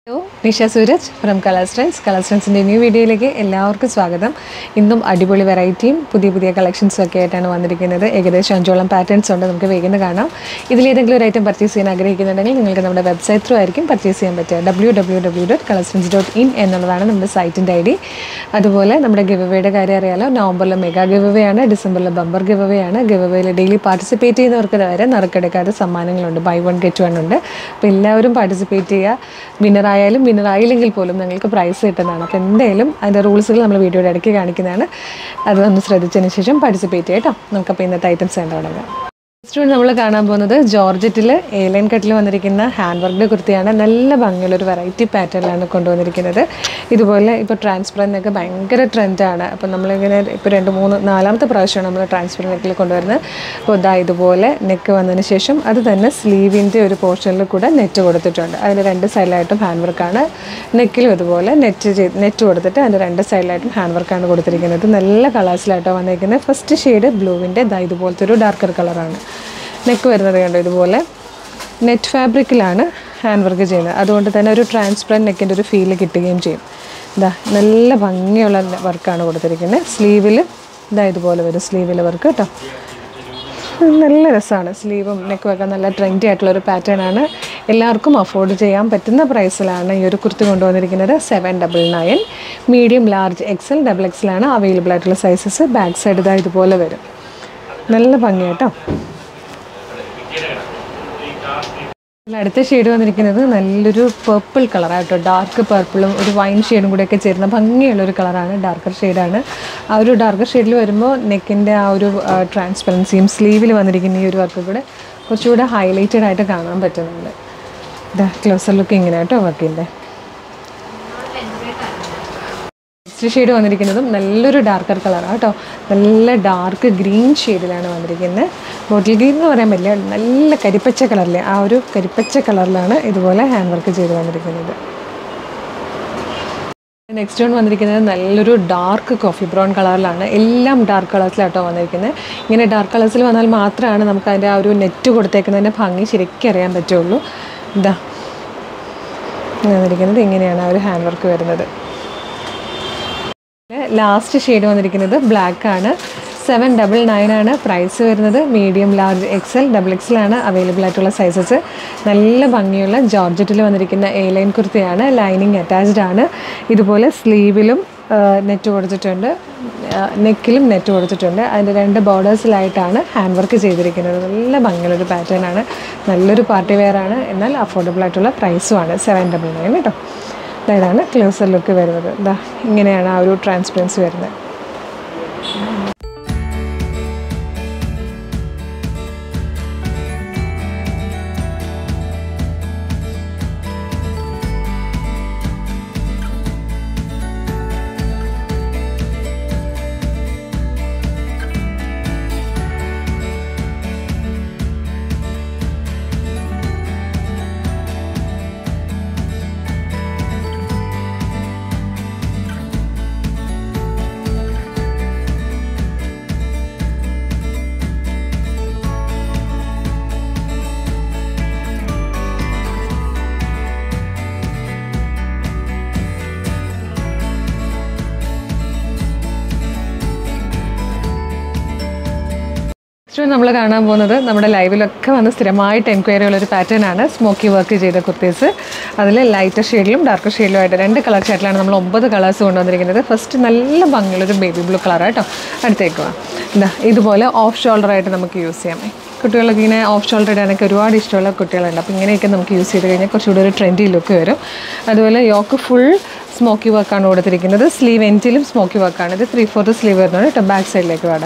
hello Nisha Sooraj from Colour Strands Colour സ്ട്രെൻസിൻ്റെ new വീഡിയോയിലേക്ക് എല്ലാവർക്കും സ്വാഗതം ഇന്നും അടിപൊളി വെറൈറ്റിയും പുതിയ പുതിയ കളക്ഷൻസും ഒക്കെ ആയിട്ടാണ് വന്നിരിക്കുന്നത് ഏകദേശം അഞ്ചോളം പാറ്റേൺസ് ഉണ്ട് നമുക്ക് വേഗം കാണാം ഇതിലേതെങ്കിലും ഒരു ഐറ്റം പർച്ചേസ് ചെയ്യാൻ ആഗ്രഹിക്കുന്നുണ്ടെങ്കിൽ നിങ്ങൾക്ക് നമ്മുടെ വെബ്സൈറ്റ് ത്രൂ ആയിരിക്കും പർച്ചേസ് ചെയ്യാൻ പറ്റുക W W W dot Colour Strands dot in എന്നുള്ളതാണ് നമ്മുടെ സൈറ്റിൻ്റെ ഐ ഡി അതുപോലെ നമ്മുടെ ഗിവ് അവയുടെ കാര്യം അറിയാലോ നവംബറിൽ മെഗാ ഗിവ് അവേ ആണ് ഡിസംബറിൽ ബമ്പർ ഗിവ് അവേ ആണ് ഗിവ് അവയിൽ ഡെയിലി പാർട്ടിസിപ്പേറ്റ് ചെയ്യുന്നവർക്ക് വരെ നറുക്കെടുക്കാതെ സമ്മാനങ്ങളുണ്ട് ബൈ വൺ ഗെറ്റ് വൺ ഉണ്ട് അപ്പോൾ എല്ലാവരും പാർട്ടിസിപ്പേറ്റ് ചെയ്യുക വിന്നർ ആയാലും വിന്നർ ആയില്ലെങ്കിൽ പോലും നിങ്ങൾക്ക് പ്രൈസ് കിട്ടുന്നതാണ് അപ്പോൾ എന്തായാലും അതിൻ്റെ റൂൾസുകൾ നമ്മൾ വീഡിയോയുടെ ഇടയ്ക്ക് കാണിക്കുന്നതാണ് അത് ഒന്ന് ശ്രദ്ധിച്ചതിന് ശേഷം പാർട്ടിസിപ്പേറ്റ് ചെയ്യാം കേട്ടോ നമുക്കപ്പോൾ ഇന്നത്തെ ഐറ്റംസ് കണ്ടു തുടങ്ങാം ഫസ്റ്റ് നമ്മൾ കാണാൻ പോകുന്നത് ജോർജറ്റിൽ ഏലൈൻ കട്ടിൽ വന്നിരിക്കുന്ന ഹാൻഡ് വർക്കിൻ്റെ കുർത്തിയാണ് നല്ല ഭംഗിയുള്ള ഒരു വെറൈറ്റി പാറ്റേണിലാണ് കൊണ്ടുവന്നിരിക്കുന്നത് ഇതുപോലെ ഇപ്പോൾ ട്രാൻസ്പെറൻ്റ് ഒക്കെ ഭയങ്കര ട്രെൻഡാണ് അപ്പോൾ നമ്മളിങ്ങനെ ഇപ്പോൾ രണ്ട് മൂന്ന് നാലാമത്തെ പ്രാവശ്യമാണ് നമ്മൾ ട്രാൻസ്പെറൻ്റ് നെക്കിൽ കൊണ്ടുവരുന്നത് അപ്പോൾ ഇതാ ഇതുപോലെ നെക്ക് വന്നതിന് ശേഷം അത് തന്നെ സ്ലീവിൻ്റെ ഒരു പോർഷനിൽ കൂടെ നെറ്റ് കൊടുത്തിട്ടുണ്ട് അതിന് രണ്ട് സൈഡിലായിട്ടും ഹാൻഡ് വർക്കാണ് നെക്കിലും ഇതുപോലെ നെറ്റ് ചെയ്ത് നെറ്റ് കൊടുത്തിട്ട് അതിൻ്റെ രണ്ട് സൈഡിലായിട്ടും ഹാൻഡ് വർക്കാണ് കൊടുത്തിരിക്കുന്നത് നല്ല കളേഴ്സിലായിട്ടോ വന്നിരിക്കുന്നത് ഫസ്റ്റ് ഷെയ്ഡ് ബ്ലൂവിൻ്റെ ഇതാ ഇതുപോലത്തെ ഒരു ഡാർക്കർ കളറാണ് നെക്ക് വരുന്നത് കണ്ടോ ഇതുപോലെ നെറ്റ് ഫാബ്രിക്കിലാണ് ഹാൻഡ് വർക്ക് ചെയ്യുന്നത് അതുകൊണ്ട് തന്നെ ഒരു ട്രാൻസ്പെറൻറ്റ് നെക്കിൻ്റെ ഒരു ഫീല് കിട്ടുകയും ചെയ്യും ഇതാ നല്ല ഭംഗിയുള്ള വർക്കാണ് കൊടുത്തിരിക്കുന്നത് സ്ലീവിൽ ഇതാ ഇതുപോലെ വരും സ്ലീവിൽ വർക്ക് കേട്ടോ നല്ല രസമാണ് സ്ലീവും നെക്ക് വെക്കാൻ നല്ല ട്രെൻഡി ആയിട്ടുള്ള ഒരു പാറ്റേൺ ആണ് എല്ലാവർക്കും അഫോർഡ് ചെയ്യാൻ പറ്റുന്ന പ്രൈസിലാണ് ഈ ഒരു കുർത്തി കൊണ്ടുവന്നിരിക്കുന്നത് seven double nine medium large XL double എക്സലാണ് അവൈലബിൾ ആയിട്ടുള്ള സൈസസ് ബാക്ക് സൈഡ് ഇതാ ഇതുപോലെ വരും നല്ല ഭംഗിയാട്ടോ ഇതിൽ അടുത്ത ഷെയ്ഡ് വന്നിരിക്കുന്നത് നല്ലൊരു പേർപ്പിൾ കളറായിട്ടോ ഡാർക്ക് പേർപ്പിളും ഒരു വൈൻ ഷെയ്ഡും കൂടെയൊക്കെ ചേരുന്ന ഭംഗിയുള്ള ഒരു കളറാണ് ഡാർക്കർ ഷെയ്ഡാണ് ആ ഒരു ഡാർക്കർ ഷെയ്ഡിൽ വരുമ്പോൾ നെക്കിൻ്റെ ആ ഒരു ട്രാൻസ്പെറൻസിയും സ്ലീവിൽ വന്നിരിക്കുന്ന ഈ ഒരു വർക്ക് കൂടെ കുറച്ചുകൂടെ ഹൈലൈറ്റഡ് ആയിട്ട് കാണാൻ പറ്റുന്നുണ്ട് ഇതാ ക്ലോസർ ലുക്ക് ഇങ്ങനെ കേട്ടോ വർക്കിൻ്റെ നെക്സ്റ്റ് ഷെയ്ഡ് വന്നിരിക്കുന്നതും നല്ലൊരു ഡാർക്കർ കളറാണ് കേട്ടോ നല്ല ഡാർക്ക് ഗ്രീൻ ഷെയ്ഡിലാണ് വന്നിരിക്കുന്നത് ബോട്ടിൽ ഗ്രീൻ എന്ന് പറയാൻ പറ്റില്ല നല്ല കരിപ്പച്ച കളറിലെ ആ ഒരു കരിപ്പച്ച കളറിലാണ് ഇതുപോലെ ഹാൻഡ് വർക്ക് ചെയ്ത് വന്നിരിക്കുന്നത് നെക്സ്റ്റ് വൺ വന്നിരിക്കുന്നത് നല്ലൊരു ഡാർക്ക് കോഫി ബ്രൗൺ കളറിലാണ് എല്ലാം ഡാർക്ക് കളേഴ്സിലാട്ടോ വന്നിരിക്കുന്നത് ഇങ്ങനെ ഡാർക്ക് കളേഴ്സിൽ വന്നാൽ മാത്രമാണ് നമുക്ക് അതിൻ്റെ ആ ഒരു നെറ്റ് കൊടുത്തേക്കുന്നതിൻ്റെ ഭംഗി ശരിക്കും അറിയാൻ പറ്റുള്ളൂ ഇതാ വന്നിരിക്കുന്നത് ഇങ്ങനെയാണ് ആ ഒരു ഹാൻഡ് വർക്ക് വരുന്നത് ലാസ്റ്റ് ഷെയ്ഡ് വന്നിരിക്കുന്നത് ബ്ലാക്ക് ആണ് സെവൻ ഡബിൾ നയൻ ആണ് പ്രൈസ് വരുന്നത് medium large XL double XL ആണ് അവൈലബിൾ ആയിട്ടുള്ള സൈസസ് നല്ല ഭംഗിയുള്ള ജോർജറ്റിൽ വന്നിരിക്കുന്ന എ ലൈൻ കുർത്തിയാണ് ലൈനിങ് അറ്റാച്ച്ഡ് ആണ് ഇതുപോലെ സ്ലീവിലും നെറ്റ് കൊടുത്തിട്ടുണ്ട് നെക്കിലും നെറ്റ് കൊടുത്തിട്ടുണ്ട് അതിൻ്റെ രണ്ട് ബോർഡേഴ്സിലായിട്ടാണ് ഹാൻഡ് വർക്ക് ചെയ്തിരിക്കുന്നത് നല്ല ഭംഗിയുള്ളൊരു പാറ്റേൺ ആണ് നല്ലൊരു പാർട്ടി വെയർ ആണ് എന്നാൽ അഫോർഡബിൾ ആയിട്ടുള്ള പ്രൈസുമാണ് സെവൻ ഡബിൾ നയൻ കേട്ടോ ഇതാണ് ക്ലോസർ ലുക്ക് വരുന്നത് ഇതാ ഇങ്ങനെയാണ് ആ ഒരു ട്രാൻസ്പെറൻസി വരുന്നത് നെക്സ്റ്റ് നമ്മൾ കാണാൻ പോകുന്നത് നമ്മുടെ ലൈവിലൊക്കെ വന്ന് സ്ഥിരമായിട്ട് എൻക്വയറി ഉള്ള ഒരു പാറ്റേൺ ആണ് സ്മോക്കി വർക്ക് ചെയ്ത കുർത്തീസ് അതിൽ ലൈറ്റർ ഷെയ്ഡിലും ഡാർക്കർ ഷെയ്ഡിലും ആയിട്ട് രണ്ട് കളർ ഷെയ്ഡിലാണ് നമ്മൾ ഒമ്പത് കളേഴ്സ് കൊണ്ടുവന്നിരിക്കുന്നത് ഫസ്റ്റ് നല്ല ഭംഗിയുള്ളൊരു ബേബി ബ്ലൂ കളർ കേട്ടോ അടുത്തേക്ക് വാ എന്താ ഇതുപോലെ ഓഫ് ഷോൾഡറായിട്ട് നമുക്ക് യൂസ് ചെയ്യാം കുട്ടികളൊക്കെ ഇങ്ങനെ ഓഫ് ഷോൾഡർ ഇടാനൊക്കെ ഒരുപാട് ഇഷ്ടമുള്ള കുട്ടികളുണ്ട് അപ്പോൾ ഇങ്ങനെയൊക്കെ നമുക്ക് യൂസ് ചെയ്ത് കഴിഞ്ഞാൽ കുറച്ചുകൂടി ഒരു ട്രെൻഡി ലുക്ക് വരും അതുപോലെ യോക്ക് ഫുൾ സ്മോക്കി വർക്കാണ് കൊടുത്തിരിക്കുന്നത് സ്ലീവ് എൻറ്റിലും സ്മോക്കി വർക്കാണ് ഇത് ത്രീ ഫോർത്ത് സ്ലീവ് വരുന്നുണ്ട് കേട്ടോ ബാക്ക് സൈഡിലേക്ക് വാടാം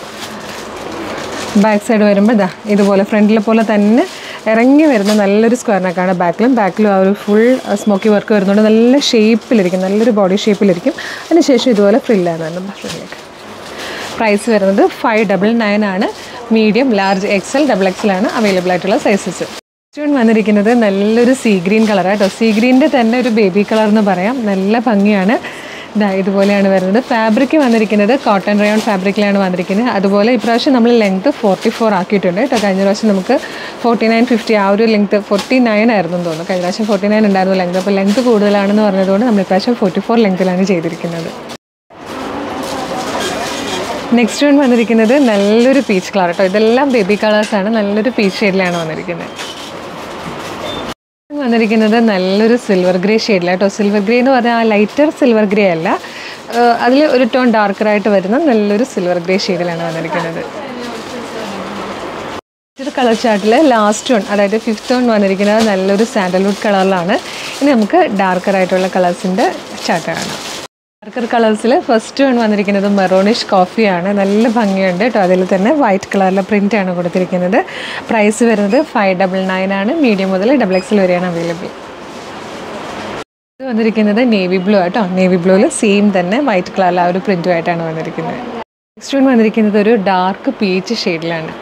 ബാക്ക് സൈഡ് വരുമ്പോൾ ഇതാ ഇതുപോലെ ഫ്രണ്ടിലെ പോലെ തന്നെ ഇറങ്ങി വരുന്ന നല്ലൊരു സ്ക്വയർ നെക്കാണ് ബാക്കിലും ബാക്കിലും ആ ഒരു ഫുൾ സ്മോക്കി വർക്ക് വരുന്നുണ്ട് നല്ല ഷേപ്പിലിരിക്കും നല്ലൊരു ബോഡി ഷേപ്പിലിരിക്കും അതിനുശേഷം ഇതുപോലെ ഫ്രില്ലാണ് വരുന്നത് ഫ്രണ്ടിലേക്ക് പ്രൈസ് വരുന്നത് ഫൈവ് ഡബിൾ നയൻ ആണ് മീഡിയം ലാർജ് എക്സൽ ഡബിൾ എക്സലാണ് അവൈലബിൾ ആയിട്ടുള്ള സൈസസ് സ്റ്റോൺ വന്നിരിക്കുന്നത് നല്ലൊരു സീ ഗ്രീൻ കളറാണ് കേട്ടോ സീ ഗ്രീൻ്റെ തന്നെ ഒരു ബേബി കളർ എന്ന് പറയാം നല്ല ഭംഗിയാണ് ഇതാ ഇതുപോലെയാണ് വരുന്നത് ഫാബ്രിക് വന്നിരിക്കുന്നത് കോട്ടൺ റയോൺ ഫാബ്രിക്കിലാണ് വന്നിരിക്കുന്നത് അതുപോലെ ഇപ്രാവശ്യം നമ്മൾ ലെങ്ത് ഫോർട്ടി ഫോർ ആക്കിയിട്ടുണ്ട് കേട്ടോ കഴിഞ്ഞ പ്രാവശ്യം നമുക്ക് ഫോർട്ടി നയൻ ഫിഫ്റ്റി ആ ഒരു ലെങ്ത് ഫോർട്ടി നയൻ ആയിരുന്നു എന്ന് തോന്നുന്നു കഴിഞ്ഞ പ്രാവശ്യം ഫോർട്ടി നയൻ ഉണ്ടായിരുന്നു ലെങ്ത് അപ്പോൾ ലെങ്ത് കൂടുതലാണെന്ന് പറഞ്ഞതുകൊണ്ട് നമ്മൾ ഇപ്രാവശ്യം ഫോർട്ടി ഫോർ ലെങ്ത്തിലാണ് ചെയ്തിരിക്കുന്നത് നെക്സ്റ്റ് വൺ വന്നിരിക്കുന്നത് നല്ലൊരു പീച്ച് കളർ കേട്ടോ ഇതെല്ലാം ബേബി കളേഴ്സാണ് നല്ലൊരു പീച്ച് ഷെയ്ഡിലാണ് വന്നിരിക്കുന്നത് വന്നിരിക്കുന്നത് നല്ലൊരു സിൽവർ ഗ്രേ ഷെയ്ഡിലാണ് കേട്ടോ സിൽവർ ഗ്രേ എന്ന് പറഞ്ഞാൽ ആ ലൈറ്റർ സിൽവർ ഗ്രേ അല്ല അതിൽ ഒരു ടോൺ ഡാർക്കറായിട്ട് വരുന്ന നല്ലൊരു സിൽവർ ഗ്രേ ഷെയ്ഡിലാണ് വന്നിരിക്കുന്നത് ഇത് കളർ ചാർട്ടിൽ ലാസ്റ്റ് വൺ അതായത് ഫിഫ്ത്ത് വൺ വന്നിരിക്കുന്നത് നല്ലൊരു സാൻഡൽവുഡ് കളറിലാണ് ഇനി നമുക്ക് ഡാർക്കർ ആയിട്ടുള്ള കളേഴ്സിൻ്റെ ചാർട്ട് കാണാം ഡാർക്കർ കളേഴ്സിൽ ഫസ്റ്റ് വൺ വന്നിരിക്കുന്നത് മെറോണിഷ് കോഫിയാണ് നല്ല ഭംഗിയുണ്ട് കേട്ടോ അതിൽ തന്നെ വൈറ്റ് കളറിലെ പ്രിൻ്റ് ആണ് കൊടുത്തിരിക്കുന്നത് പ്രൈസ് വരുന്നത് ഫൈവ് ഡബിൾ നയൻ ആണ് മീഡിയം മുതൽ ഡബിൾ എക്സിൽ വരെയാണ് അവൈലബിൾ ഇത് വന്നിരിക്കുന്നത് നേവി ബ്ലൂ ആട്ടോ നേവി ബ്ലൂവിൽ സെയിം തന്നെ വൈറ്റ് കളറിൽ ആ ഒരു പ്രിൻറ്റുമായിട്ടാണ് വന്നിരിക്കുന്നത് നെക്സ്റ്റ് വൺ വന്നിരിക്കുന്നത് ഒരു ഡാർക്ക് പീച്ച് ഷെയ്ഡിലാണ്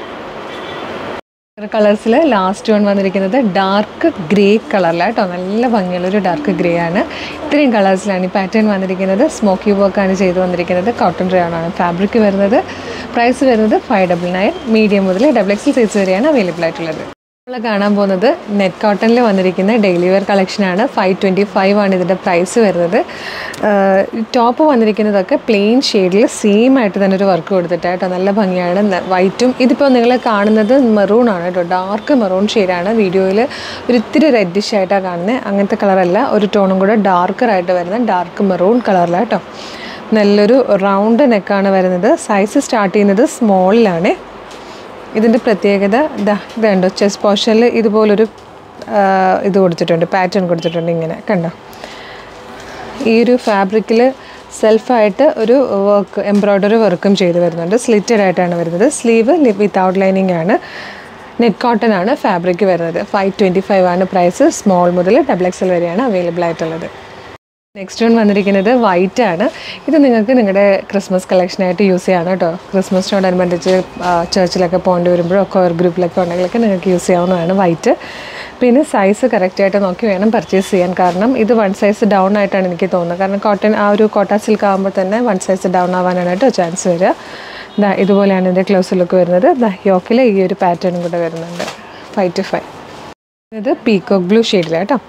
കളേഴ്സിൽ ലാസ്റ്റ് വൺ വന്നിരിക്കുന്നത് ഡാർക്ക് ഗ്രേ കളറിലാണ് കേട്ടോ നല്ല ഭംഗിയുള്ള ഒരു ഡാർക്ക് ഗ്രേ ആണ് ഇത്രയും കളേഴ്സിലാണ് ഈ പാറ്റേൺ വന്നിരിക്കുന്നത് സ്മോക്കി വർക്കാണ് ചെയ്ത് വന്നിരിക്കുന്നത് കോട്ടൺ റയോൺ ആണ് ഫാബ്രിക് വരുന്നത് പ്രൈസ് വരുന്നത് ഫൈവ് ഡബിൾ നയൻ മീഡിയം മുതൽ ഡബിൾ എക്സൽ സൈസ് വരെയാണ് അവൈലബിൾ ആയിട്ടുള്ളത് നമ്മൾ കാണാൻ പോകുന്നത് നെറ്റ് കോട്ടണിൽ വന്നിരിക്കുന്ന ഡെയിലി വെയർ കളക്ഷനാണ് ഫൈവ് ട്വൻറ്റി ഫൈവ് ആണ് ഇതിൻ്റെ പ്രൈസ് വരുന്നത് ടോപ്പ് വന്നിരിക്കുന്നതൊക്കെ പ്ലെയിൻ ഷെയ്ഡിൽ സെയിം ആയിട്ട് തന്നെ ഒരു വർക്ക് കൊടുത്തിട്ടാണ് കേട്ടോ നല്ല ഭംഗിയാണ് വൈറ്റും ഇതിപ്പോൾ നിങ്ങൾ കാണുന്നത് മെറൂൺ ആണ് കേട്ടോ ഡാർക്ക് മെറൂൺ ഷെയ്ഡാണ് വീഡിയോയിൽ ഒരു ഇത്തിരി റെഡിഷ് ആയിട്ടാണ് കാണുന്നത് അങ്ങനത്തെ കളറല്ല ഒരു ടോണും കൂടെ ഡാർക്കറായിട്ട് വരുന്ന ഡാർക്ക് മെറൂൺ കളറിലാണ് കേട്ടോ നല്ലൊരു റൗണ്ട് നെക്കാണ് വരുന്നത് സൈസ് സ്റ്റാർട്ട് ചെയ്യുന്നത് സ്മോളിലാണ് ഇതിൻ്റെ പ്രത്യേകത ഇതാ ഇതുണ്ടോ ചെസ് പോർഷനിൽ ഇതുപോലൊരു ഇത് കൊടുത്തിട്ടുണ്ട് പാറ്റേൺ കൊടുത്തിട്ടുണ്ട് ഇങ്ങനെ കണ്ടോ ഈ ഒരു ഫാബ്രിക്കിൽ സെൽഫായിട്ട് ഒരു വർക്ക് എംബ്രോയ്ഡറി വർക്കും ചെയ്ത് വരുന്നുണ്ട് സ്ലിറ്റഡ് ആയിട്ടാണ് വരുന്നത് സ്ലീവ് വിത്തൗട്ട് ലൈനിങ് ആണ് നെറ്റ് കോട്ടൺ ആണ് ഫാബ്രിക് വരുന്നത് ഫൈവ് ട്വൻറ്റി ഫൈവ് ആണ് പ്രൈസ് സ്മോൾ മുതൽ ഡബിൾ എക്സൽ വരെയാണ് അവൈലബിൾ ആയിട്ടുള്ളത് നെക്സ്റ്റ് വൺ വന്നിരിക്കുന്നത് വൈറ്റ് ആണ് ഇത് നിങ്ങൾക്ക് നിങ്ങളുടെ ക്രിസ്മസ് കളക്ഷനായിട്ട് യൂസ് ചെയ്യാം കേട്ടോ ക്രിസ്മസിനോടനുബന്ധിച്ച് ചർച്ചിലൊക്കെ പോകേണ്ടി വരുമ്പോഴോ ഒക്കെ ഒരു ഗ്രൂപ്പിലൊക്കെ ഉണ്ടെങ്കിലൊക്കെ നിങ്ങൾക്ക് യൂസ് ചെയ്യാവുന്നതാണ് വൈറ്റ് പിന്നെ സൈസ് കറക്റ്റായിട്ട് നോക്കി വേണം പർച്ചേസ് ചെയ്യാൻ കാരണം ഇത് വൺ സൈസ് ഡൗൺ ആയിട്ടാണ് എനിക്ക് തോന്നുന്നത് കാരണം കോട്ടൺ ആ ഒരു കോട്ട സിൽക്ക് ആകുമ്പോൾ തന്നെ വൺ സൈസ് ഡൗൺ ആവാനാണ് കേട്ടോ ചാൻസ് വരിക ഇതാ ഇതുപോലെയാണ് ഇതിൻ്റെ ക്ലോസ് ലുക്ക് വരുന്നത് ഇതാ യോക്കിൽ ഈ ഒരു പാറ്റേണും കൂടെ വരുന്നുണ്ട് ഫൈവ് ടു ഫൈവ് ഇത് പീക്കോക്ക് ബ്ലൂ ഷെയ്ഡിലാണ് കേട്ടോ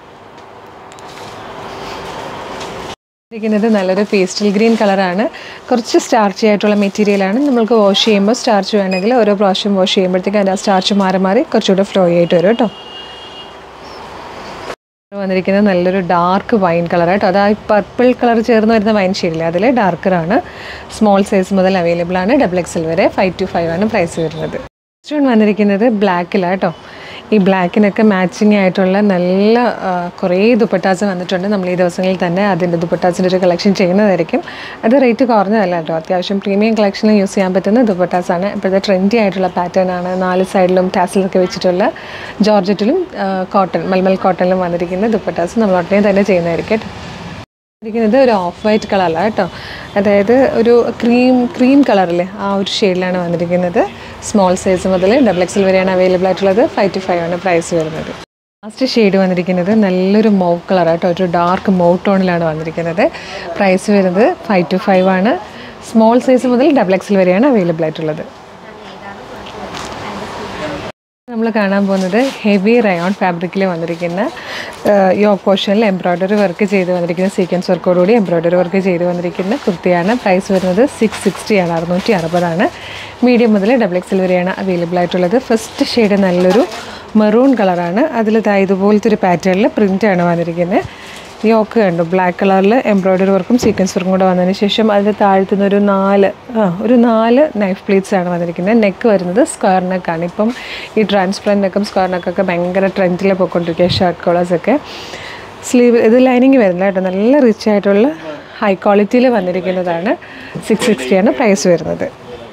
ഇരിക്കുന്നത് നല്ലൊരു പേസ്റ്റൽ ഗ്രീൻ കളറാണ് കുറച്ച് സ്റ്റാർച്ചി ആയിട്ടുള്ള മെറ്റീരിയലാണ് നമ്മൾക്ക് വാഷ് ചെയ്യുമ്പോൾ സ്റ്റാർച്ച് വേണമെങ്കിൽ ഓരോ പ്രാവശ്യം വാഷ് ചെയ്യുമ്പോഴത്തേക്കും അതിൻ്റെ ആ സ്റ്റാർച്ച് മാറി മാറി കുറച്ചുകൂടെ ഫ്ലോ ആയിട്ട് വരും കേട്ടോ വന്നിരിക്കുന്നത് നല്ലൊരു ഡാർക്ക് വൈൻ കളർ കേട്ടോ അത് ആ പർപ്പിൾ കളർ ചേർന്ന് വരുന്ന വൈൻ ഷെയ്ഡില്ലേ അതിൽ ഡാർക്കറാണ് സ്മോൾ സൈസ് മുതൽ അവൈലബിൾ ആണ് ഡബിൾ എക്സൽ വരെ ഫൈവ് ടു ഫൈവ് ആണ് പ്രൈസ് വരുന്നത് നെക്സ്റ്റ് വൺ വന്നിരിക്കുന്നത് ബ്ലാക്കിലാണ് കേട്ടോ ഈ ബ്ലാക്കിനൊക്കെ മാച്ചിങ് ആയിട്ടുള്ള നല്ല കുറേ ദുപ്പട്ടാസ് വന്നിട്ടുണ്ട് നമ്മൾ ഈ ദിവസങ്ങളിൽ തന്നെ അതിൻ്റെ ദുപ്പട്ടാസിൻ്റെ ഒരു കളക്ഷൻ ചെയ്യുന്നതായിരിക്കും അത് റേറ്റ് കുറഞ്ഞതല്ല കേട്ടോ അത്യാവശ്യം പ്രീമിയം കളക്ഷനിൽ യൂസ് ചെയ്യാൻ പറ്റുന്ന ദുപ്പട്ടാസാണ് ഇപ്പോഴത്തെ ട്രെൻഡി ആയിട്ടുള്ള പാറ്റേൺ ആണ് നാല് സൈഡിലും ടാസിലൊക്കെ വെച്ചിട്ടുള്ള ജോർജറ്റിലും കോട്ടൺ മൽമൽ കോട്ടണിലും വന്നിരിക്കുന്ന ദുപ്പട്ടാസ് നമ്മൾ ഉടനെ തന്നെ ചെയ്യുന്നതായിരിക്കും കേട്ടോ ഇരിക്കുന്നത് ഒരു ഓഫ് വൈറ്റ് കളറല്ല കേട്ടോ അതായത് ഒരു ക്രീം ക്രീം കളറിലെ ആ ഒരു ഷെയ്ഡിലാണ് വന്നിരിക്കുന്നത് സ്മോൾ സൈസ് മുതൽ ഡബിൾ എക്സൽ വരെയാണ് അവൈലബിൾ ആയിട്ടുള്ളത് ഫൈവ് ടു ഫൈവ് ആണ് പ്രൈസ് വരുന്നത് ലാസ്റ്റ് ഷെയ്ഡ് വന്നിരിക്കുന്നത് നല്ലൊരു മൗ കളർ കേട്ടോ ഒരു ഡാർക്ക് മൗ ടോണിലാണ് വന്നിരിക്കുന്നത് പ്രൈസ് വരുന്നത് ഫൈവ് ടു ഫൈവ് ആണ് സ്മോൾ സൈസ് മുതൽ ഡബിൾ എക്സൽ വരെയാണ് അവൈലബിൾ ആയിട്ടുള്ളത് നമ്മൾ കാണാൻ പോകുന്നത് ഹെവി റയോൺ ഫാബ്രിക്കിൽ വന്നിരിക്കുന്ന യോക്ക് പോർഷനിൽ എംബ്രോയ്ഡറി വർക്ക് ചെയ്ത് വന്നിരിക്കുന്ന സീക്വൻസ് വർക്കോടുകൂടി എംബ്രോയ്ഡറി വർക്ക് ചെയ്ത് വന്നിരിക്കുന്ന കുർത്തിയാണ് പ്രൈസ് വരുന്നത് സിക്സ് സിക്സ്റ്റിയാണ് അറുന്നൂറ്റി അറുപതാണ് മീഡിയം മുതൽ ഡബിൾ എക്സിൽ വരെയാണ് അവൈലബിൾ ആയിട്ടുള്ളത് ഫസ്റ്റ് ഷെയ്ഡ് നല്ലൊരു മെറൂൺ കളറാണ് അതിൽ ഇതുപോലത്തെ ഒരു പാറ്റേണിൽ പ്രിൻ്റാണ് വന്നിരിക്കുന്നത് യോക്ക് കണ്ടു ബ്ലാക്ക് കളറിൽ എംബ്രോയ്ഡറി വർക്കും സീക്വൻസ് വർക്കും കൂടെ വന്നതിന് ശേഷം അതിൻ്റെ താഴ്ത്തുന്ന ഒരു നാല് ആ ഒരു നാല് നൈഫ് പ്ലീറ്റ്സ് ആണ് വന്നിരിക്കുന്നത് നെക്ക് വരുന്നത് സ്ക്വയർ നെക്കാണ് ഇപ്പം ഈ ട്രാൻസ്പെറൻറ്റ് നെക്കും സ്ക്വയർ നെക്കൊക്കെ ഭയങ്കര ട്രെൻഡിൽ പോയിക്കൊണ്ടിരിക്കുക ഷർട്ട് കോളേഴ്സൊക്കെ സ്ലീവ് ഇത് ലൈനിങ് വരുന്നില്ല കേട്ടോ നല്ല റിച്ച് ആയിട്ടുള്ള ഹൈ ക്വാളിറ്റിയിൽ വന്നിരിക്കുന്നതാണ് സിക്സ് സിക്സ്റ്റിയാണ് പ്രൈസ് വരുന്നത്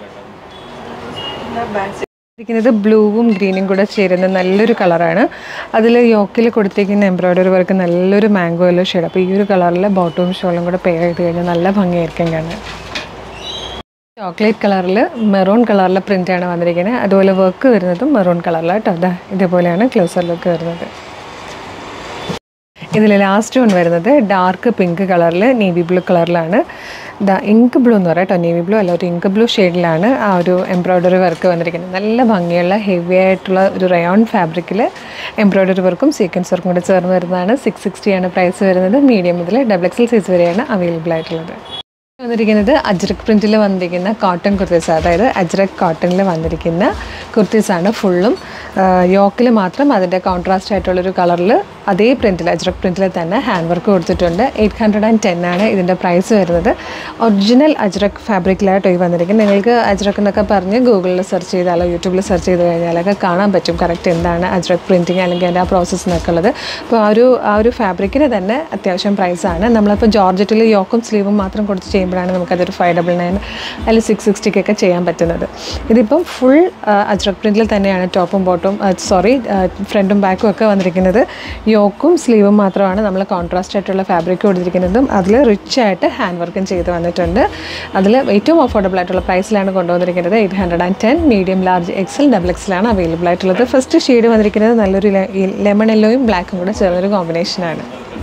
ഇരിക്കുന്നത് ബ്ലൂവും ഗ്രീനും കൂടെ ചേരുന്ന നല്ലൊരു കളറാണ് അതിൽ യോക്കിൽ കൊടുത്തിരിക്കുന്ന എംബ്രോയ്ഡറി വർക്ക് നല്ലൊരു മാംഗോ യെല്ലോ ഷെയ്ഡ് അപ്പോൾ ഈ ഒരു കളറിൽ ബോട്ടവും ഷോളും കൂടെ പെയർ ചെയ്ത് കഴിഞ്ഞാൽ നല്ല ഭംഗിയായിരിക്കും കാണാൻ ചോക്ലേറ്റ് കളറിൽ മെറൂൺ കളറിലെ പ്രിൻ്റാണ് വന്നിരിക്കുന്നത് അതുപോലെ വർക്ക് വരുന്നതും മെറൂൺ കളറിലാണ് കേട്ടോ അതാ ഇതേപോലെയാണ് ക്ലോസർ ലുക്ക് വരുന്നത് ഇതിൽ ലാസ്റ്റ് വൺ വരുന്നത് ഡാർക്ക് പിങ്ക് കളറിൽ നേവി ബ്ലൂ കളറിലാണ് ദ ഇങ്ക് ബ്ലൂ എന്ന് പറയാം കേട്ടോ നേവി ബ്ലൂ അല്ല ഒരു ഇങ്ക് ബ്ലൂ ഷെയ്ഡിലാണ് ആ ഒരു എംബ്രോയ്ഡറി വർക്ക് വന്നിരിക്കുന്നത് നല്ല ഭംഗിയുള്ള ഹെവി ആയിട്ടുള്ള ഒരു റയോൺ ഫാബ്രിക്കിൽ എംബ്രോയ്ഡറി വർക്കും സീക്വൻസ് വർക്കും കൂടെ ചേർന്ന് വരുന്നതാണ് സിക്സ് സിക്സ്റ്റിയാണ് പ്രൈസ് വരുന്നത് മീഡിയം മുതൽ ഡബിൾ എക്സൽ സൈസ് വരെയാണ് അവൈലബിൾ ആയിട്ടുള്ളത് വന്നിരിക്കുന്നത് അജ്രക് പ്രിൻറ്റിൽ വന്നിരിക്കുന്ന കോട്ടൺ കുർത്തീസ് അതായത് അജ്രക് കോട്ടണിൽ വന്നിരിക്കുന്ന കുർത്തീസാണ് ഫുള്ളും യോക്കിൽ മാത്രം അതിൻ്റെ കോൺട്രാസ്റ്റ് ആയിട്ടുള്ളൊരു കളറിൽ അതേ പ്രിൻറ്റിൽ അജ്രക് പ്രിൻറ്റിൽ തന്നെ ഹാൻഡ് വർക്ക് കൊടുത്തിട്ടുണ്ട് എയ്റ്റ് ഹൺഡ്രഡ് ആൻഡ് ടെൻ ആണ് ഇതിൻ്റെ പ്രൈസ് വരുന്നത് ഒറിജിനൽ അജ്രക് ഫാബ്രിക്കിലായിട്ട് ഈ വന്നിരിക്കുന്നത് നിങ്ങൾക്ക് അജ്രക് എന്നൊക്കെ പറഞ്ഞ് ഗൂഗിളിൽ സെർച്ച് ചെയ്താലോ യൂട്യൂബിൽ സെർച്ച് ചെയ്ത് കഴിഞ്ഞാലൊക്കെ കാണാൻ പറ്റും കറക്റ്റ് എന്താണ് അജ്രക് പ്രിൻറ്റിങ് അല്ലെങ്കിൽ അതിൻ്റെ ആ പ്രോസസ്സ് എന്നൊക്കെ ഉള്ളത് അപ്പോൾ ആ ഒരു ആ ഒരു ഫാബ്രിക്കിന് തന്നെ അത്യാവശ്യം പ്രൈസാണ് നമ്മളിപ്പോൾ ജോർജറ്റിൽ യോക്കും സ്ലീവും മാത്രം കൊടുത്ത് ചെയ്യുമ്പോഴാണ് നമുക്കതൊരു ഫൈവ് ഡബിൾ നയൻ അല്ലെങ്കിൽ സിക്സ് സിക്സ്റ്റിക്കൊക്കെ ചെയ്യാൻ പറ്റുന്നത് ഇതിപ്പം ഫുൾ അജ്രക് പ്രിൻറ്റിൽ തന്നെയാണ് ടോപ്പും ബോട്ടും സോറി ഫ്രണ്ടും ബാക്കും ഒക്കെ വന്നിരിക്കുന്നത് യോക്കും സ്ലീവും മാത്രമാണ് നമ്മൾ കോൺട്രാസ്റ്റ് ആയിട്ടുള്ള ഫാബ്രിക് കൊടുത്തിരിക്കുന്നതും അതിൽ റിച്ച് ആയിട്ട് ഹാൻഡ് വർക്കും ചെയ്ത് വന്നിട്ടുണ്ട് അതിൽ ഏറ്റവും അഫോർഡബിൾ ആയിട്ടുള്ള പ്രൈസിലാണ് കൊണ്ടുവന്നിരിക്കുന്നത് eight hundred and ten medium large XL double എക്സലാണ് അവൈലബിൾ ആയിട്ടുള്ളത് ഫസ്റ്റ് ഷെയ്ഡ് വന്നിരിക്കുന്നത് നല്ലൊരു ലെമൺ യെല്ലോയും ബ്ലാക്കും കൂടെ ചേർന്നൊരു കോമ്പിനേഷനാണ്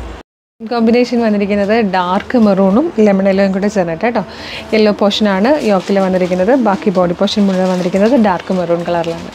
കോമ്പിനേഷൻ വന്നിരിക്കുന്നത് ഡാർക്ക് മെറൂണും ലെമൺ യെല്ലോയും കൂടെ ചേർന്നിട്ട് കേട്ടോ യെല്ലോ പോർഷനാണ് യോക്കിൽ വന്നിരിക്കുന്നത് ബാക്കി ബോഡി പോർഷൻ മുഴുവൻ വന്നിരിക്കുന്നത് ഡാർക്ക് മെറൂൺ കളറിലാണ്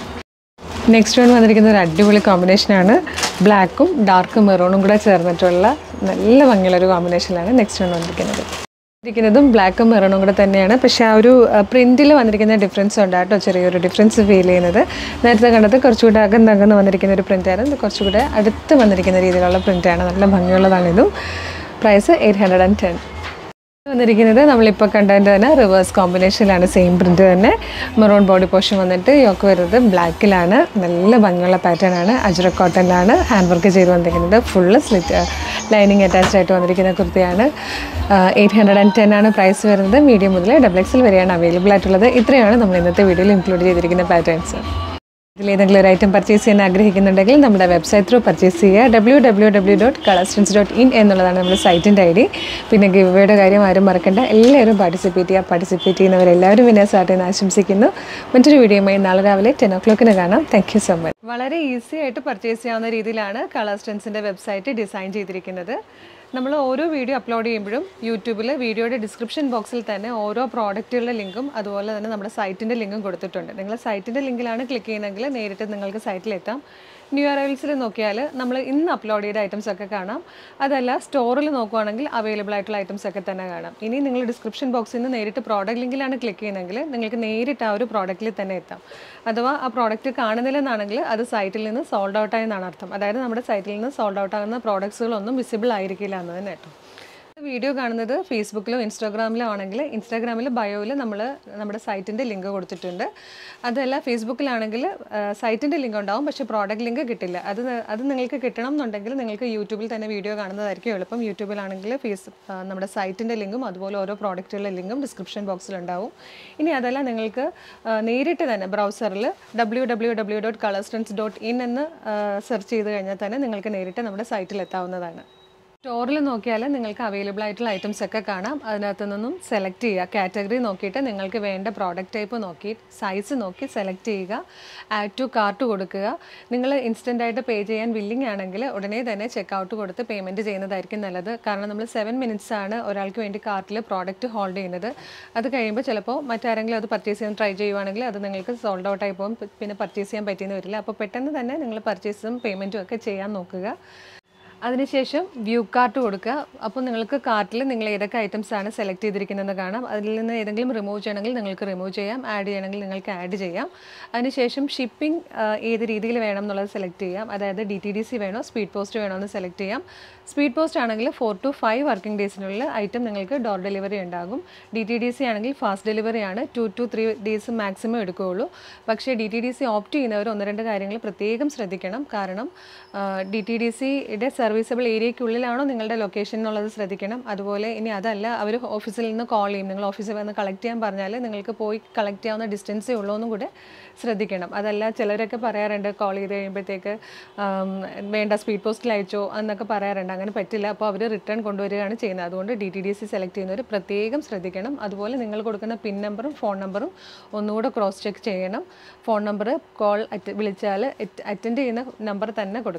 നെക്സ്റ്റ് വൺ വന്നിരിക്കുന്നത് ഒരു അടിപൊളി കോമ്പിനേഷനാണ് ബ്ലാക്കും ഡാർക്ക് മെറൂണും കൂടെ ചേർന്നിട്ടുള്ള നല്ല ഭംഗിയുള്ള ഒരു കോമ്പിനേഷനിലാണ് നെക്സ്റ്റ് വൺ വന്നിരിക്കുന്നത് ഇരിക്കുന്നതും ബ്ലാക്കും മെറൂണും കൂടെ തന്നെയാണ് പക്ഷേ ആ ഒരു പ്രിൻറ്റിൽ വന്നിരിക്കുന്ന ഡിഫറൻസ് ഉണ്ട് കേട്ടോ ചെറിയൊരു ഡിഫറൻസ് ഫീൽ ചെയ്യുന്നത് നേരത്തെ കണ്ടത് കുറച്ചുകൂടെ അകന്നകന്ന് വന്നിരിക്കുന്ന ഒരു പ്രിൻ്റാണ് ഇത് കുറച്ചുകൂടെ അടുത്ത് വന്നിരിക്കുന്ന രീതിയിലുള്ള പ്രിൻ്റാണ് നല്ല ഭംഗിയുള്ളതാണ് ഇതും price eight hundred and ten വന്നിരിക്കുന്നത് നമ്മളിപ്പോൾ കണ്ടതിൻ്റെ തന്നെ റിവേഴ്സ് കോമ്പിനേഷനിലാണ് സെയിം പ്രിൻറ്റ് തന്നെ മെറൂൺ ബോഡി പോർഷൻ വന്നിട്ട് യോക്ക് വരുന്നത് ബ്ലാക്കിലാണ് നല്ല ഭംഗിയുള്ള പാറ്റേൺ ആണ് അജ്രക് കോട്ടണിലാണ് ഹാൻഡ് വർക്ക് ചെയ്ത് വന്നിരിക്കുന്നത് ഫുള്ള് സ്ലിറ്റ് ലൈനിങ് അറ്റാച്ച്ഡ് ആയിട്ട് വന്നിരിക്കുന്ന കുർത്തിയാണ് എയ്റ്റ് ഹൺഡ്രഡ് ആൻഡ് ടെൻ ആണ് പ്രൈസ് വരുന്നത് മീഡിയം മുതൽ ഡബിൾ എക്സിൽ വരെയാണ് അവൈലബിൾ ആയിട്ടുള്ളത് ഇത്രയാണ് നമ്മൾ ഇന്നത്തെ വീഡിയോയിൽ ഇൻക്ലൂഡ് ചെയ്തിരിക്കുന്ന പാറ്റേൺസ് ഇതിലേതെങ്കിലും ഒരു ഐറ്റം പർച്ചേസ് ചെയ്യാൻ ആഗ്രഹിക്കുന്നുണ്ടെങ്കിൽ നമ്മുടെ വെബ്സൈറ്റ് ത്രൂ പർച്ചേസ് ചെയ്യുക W W W dot Colourstance dot in എന്നുള്ളതാണ് നമ്മുടെ സൈറ്റിൻ്റെ ഐ ഡി പിന്നെ ഗിവയുടെ കാര്യം ആരും മറക്കണ്ട എല്ലാവരും പാർട്ടിസിപ്പേറ്റ് ചെയ്യുക പാർട്ടിസിപ്പേറ്റ് ചെയ്യുന്നവരെല്ലാവരും വിനേഴ്സായിട്ട് എന്ന് ആശംസിക്കുന്നു മറ്റൊരു വീഡിയോയുമായി നാളെ രാവിലെ ടെൻ ഒ ക്ലോക്കിന് കാണാം താങ്ക് യു സോ മച്ച് വളരെ ഈസി ആയിട്ട് പർച്ചേസ് ചെയ്യാവുന്ന രീതിയിലാണ് കളർസ്റ്റൻസിൻ്റെ വെബ്സൈറ്റ് ഡിസൈൻ ചെയ്തിരിക്കുന്നത് നമ്മൾ ഓരോ വീഡിയോ അപ്ലോഡ് ചെയ്യുമ്പോഴും യൂട്യൂബിൽ വീഡിയോയുടെ ഡിസ്ക്രിപ്ഷൻ ബോക്സിൽ തന്നെ ഓരോ പ്രോഡക്റ്റുകളുടെ ലിങ്കും അതുപോലെ തന്നെ നമ്മുടെ സൈറ്റിൻ്റെ ലിങ്കും കൊടുത്തിട്ടുണ്ട് നിങ്ങൾ സൈറ്റിൻ്റെ ലിങ്കിലാണ് ക്ലിക്ക് ചെയ്യുന്നതെങ്കിൽ നേരിട്ട് നിങ്ങൾക്ക് സൈറ്റിലെത്താം ന്യൂ അറൈവൽസിൽ നോക്കിയാൽ നമ്മൾ ഇന്ന് അപ്ലോഡ് ചെയ്ത ഐറ്റംസ് ഒക്കെ കാണാം അതല്ല സ്റ്റോറിൽ നോക്കുവാണെങ്കിൽ അവൈലബിൾ ആയിട്ടുള്ള ഐറ്റംസ് ഒക്കെ തന്നെ കാണാം ഇനി നിങ്ങൾ ഡിസ്ക്രിപ്ഷൻ ബോക്സിൽ നിന്ന് നേരിട്ട് പ്രോഡക്റ്റ് ലിങ്കിലാണ് ക്ലിക്ക് ചെയ്യുന്നതെങ്കിൽ നിങ്ങൾക്ക് നേരിട്ട് ആ ഒരു പ്രോഡക്റ്റിൽ തന്നെ എത്താം അഥവാ ആ പ്രോഡക്റ്റ് കാണുന്നില്ലെന്നാണെങ്കിൽ അത് സൈറ്റിൽ നിന്ന് സോൾഡ് ഔട്ട് ആയെന്നാണ് അർത്ഥം അതായത് നമ്മുടെ സൈറ്റിൽ നിന്ന് സോൾഡ് ഔട്ട് ആകുന്ന പ്രോഡക്ട്സുകളൊന്നും വിസിബിൾ ആയിരിക്കില്ല എന്ന് തന്നെ കേട്ടോ വീഡിയോ കാണുന്നത് ഫേസ്ബുക്കിലോ ഇൻസ്റ്റാഗ്രാമിലോ ആണെങ്കിൽ ഇൻസ്റ്റാഗ്രാമിൽ ബയോയിൽ നമ്മൾ നമ്മുടെ സൈറ്റിൻ്റെ ലിങ്ക് കൊടുത്തിട്ടുണ്ട് അതല്ല ഫേസ്ബുക്കിലാണെങ്കിൽ സൈറ്റിൻ്റെ ലിങ്ക് ഉണ്ടാവും പക്ഷേ പ്രോഡക്റ്റ് ലിങ്ക് കിട്ടില്ല അത് ന- അത് നിങ്ങൾക്ക് കിട്ടണം എന്നുണ്ടെങ്കിൽ നിങ്ങൾക്ക് യൂട്യൂബിൽ തന്നെ വീഡിയോ കാണുന്നതായിരിക്കും എളുപ്പം യൂട്യൂബിലാണെങ്കിൽ ഫേസ് ആ, നമ്മുടെ സൈറ്റിൻ്റെ ലിങ്കും അതുപോലെ ഓരോ പ്രോഡക്റ്റുകളുടെ ലിങ്കും ഡിസ്ക്രിപ്ഷൻ ബോക്സിൽ ഉണ്ടാവും ഇനി അതല്ല നിങ്ങൾക്ക് ആ, നേരിട്ട് തന്നെ ബ്രൗസറിൽ W W W dot Colourstance dot in എന്ന് സെർച്ച് ചെയ്ത് കഴിഞ്ഞാൽ തന്നെ നിങ്ങൾക്ക് നേരിട്ട് നമ്മുടെ സൈറ്റിൽ എത്താവുന്നതാണ് സ്റ്റോറിൽ നോക്കിയാൽ നിങ്ങൾക്ക് അവൈലബിൾ ആയിട്ടുള്ള ഐറ്റംസ് ഒക്കെ കാണാം അതിനകത്ത് നിന്നും സെലക്ട് ചെയ്യുക കാറ്റഗറി നോക്കിയിട്ട് നിങ്ങൾക്ക് വേണ്ട പ്രോഡക്റ്റ് ടൈപ്പ് നോക്കി സൈസ് നോക്കി സെലക്ട് ചെയ്യുക ആഡ് ടു കാർട്ട് കൊടുക്കുക നിങ്ങൾ ഇൻസ്റ്റൻ്റ് ആയിട്ട് പേ ചെയ്യാൻ വില്ലിംഗ് ആണെങ്കിൽ ഉടനെ തന്നെ ചെക്കൗട്ട് കൊടുത്ത് പേയ്മെൻറ്റ് ചെയ്യുന്നതായിരിക്കും നല്ലത് കാരണം നമ്മൾ സെവൻ മിനിറ്റ്സ് ആണ് ഒരാൾക്ക് വേണ്ടി കാർട്ടിൽ പ്രോഡക്റ്റ് ഹോൾഡ് ചെയ്യുന്നത് അത് കഴിയുമ്പോൾ ചിലപ്പോൾ മറ്റാരെങ്കിലും അത് പർച്ചേസ് ചെയ്യാൻ ട്രൈ ചെയ്യുവാണെങ്കിൽ അത് നിങ്ങൾക്ക് സോൾഡ് ഔട്ട് ആയി പോകും പിന്നെ പർച്ചേസ് ചെയ്യാൻ പറ്റിയെന്ന് വരില്ല അപ്പോൾ പെട്ടെന്ന് തന്നെ നിങ്ങൾ പർച്ചേസും പേയ്മെൻറ്റും ഒക്കെ ചെയ്യാൻ നോക്കുക അതിനുശേഷം വ്യൂ കാർട്ട് കൊടുക്കുക അപ്പോൾ നിങ്ങൾക്ക് കാർട്ടിൽ നിങ്ങൾ ഏതൊക്കെ ഐറ്റംസ് ആണ് സെലക്ട് ചെയ്തിരിക്കുന്നതെന്ന് കാണാം അതിൽ നിന്ന് ഏതെങ്കിലും റിമൂവ് ചെയ്യണമെങ്കിൽ നിങ്ങൾക്ക് റിമൂവ് ചെയ്യാം ആഡ് ചെയ്യണമെങ്കിൽ നിങ്ങൾക്ക് ആഡ് ചെയ്യാം അതിനുശേഷം ഷിപ്പിംഗ് ഏത് രീതിയിൽ വേണം എന്നുള്ളത് സെലക്ട് ചെയ്യാം അതായത് ഡി ടി ഡി സി വേണോ സ്പീഡ് പോസ്റ്റ് വേണോ എന്ന് സെലക്ട് ചെയ്യാം സ്പീഡ് പോസ്റ്റ് ആണെങ്കിൽ ഫോർ ടു ഫൈവ് വർക്കിംഗ് ഡേയ്സിനുള്ളിൽ ഐറ്റം നിങ്ങൾക്ക് ഡോർ ഡെലിവറി ഉണ്ടാകും ഡി ടി ഡി സി ആണെങ്കിൽ ഫാസ്റ്റ് ഡെലിവറി ആണ് two two three days maximum എടുക്കുകയുള്ളൂ പക്ഷേ D T D C opt ചെയ്യുന്നവർ ഒന്ന് രണ്ട് കാര്യങ്ങൾ പ്രത്യേകം ശ്രദ്ധിക്കണം കാരണം ഡി ടി ഡി സിയുടെ സർവീസബിൾ ഏരിയയ്ക്കുള്ളിലാണോ നിങ്ങളുടെ ലൊക്കേഷൻ എന്നുള്ളത് ശ്രദ്ധിക്കണം അതുപോലെ ഇനി അതല്ല അവർ ഓഫീസിൽ നിന്ന് കോൾ ചെയ്യും നിങ്ങൾ ഓഫീസിൽ വന്ന് കളക്ട് ചെയ്യാൻ പറഞ്ഞാൽ നിങ്ങൾക്ക് പോയി കളക്ട് ചെയ്യാവുന്ന ഡിസ്റ്റൻസേ ഉള്ളൂ എന്നും കൂടെ ശ്രദ്ധിക്കണം അതല്ല ചിലരൊക്കെ പറയാറുണ്ട് കോൾ ചെയ്ത് കഴിയുമ്പോഴത്തേക്ക് ആം, വേണ്ട സ്പീഡ് പോസ്റ്റിൽ അയച്ചോ എന്നൊക്കെ പറയാറുണ്ട് അങ്ങനെ പറ്റില്ല അപ്പോൾ അവർ റിട്ടേൺ കൊണ്ടുവരികയാണ് ചെയ്യുന്നത് അതുകൊണ്ട് D T D C select ചെയ്യുന്നവർ പ്രത്യേകം ശ്രദ്ധിക്കണം അതുപോലെ നിങ്ങൾ കൊടുക്കുന്ന പിൻ നമ്പറും ഫോൺ നമ്പറും ഒന്നുകൂടെ ക്രോസ് ചെക്ക് ചെയ്യണം ഫോൺ നമ്പർ കോൾ വിളിച്ചാൽ അറ്റൻഡ് ചെയ്യുന്ന നമ്പർ തന്നെ കൊടുക്കണം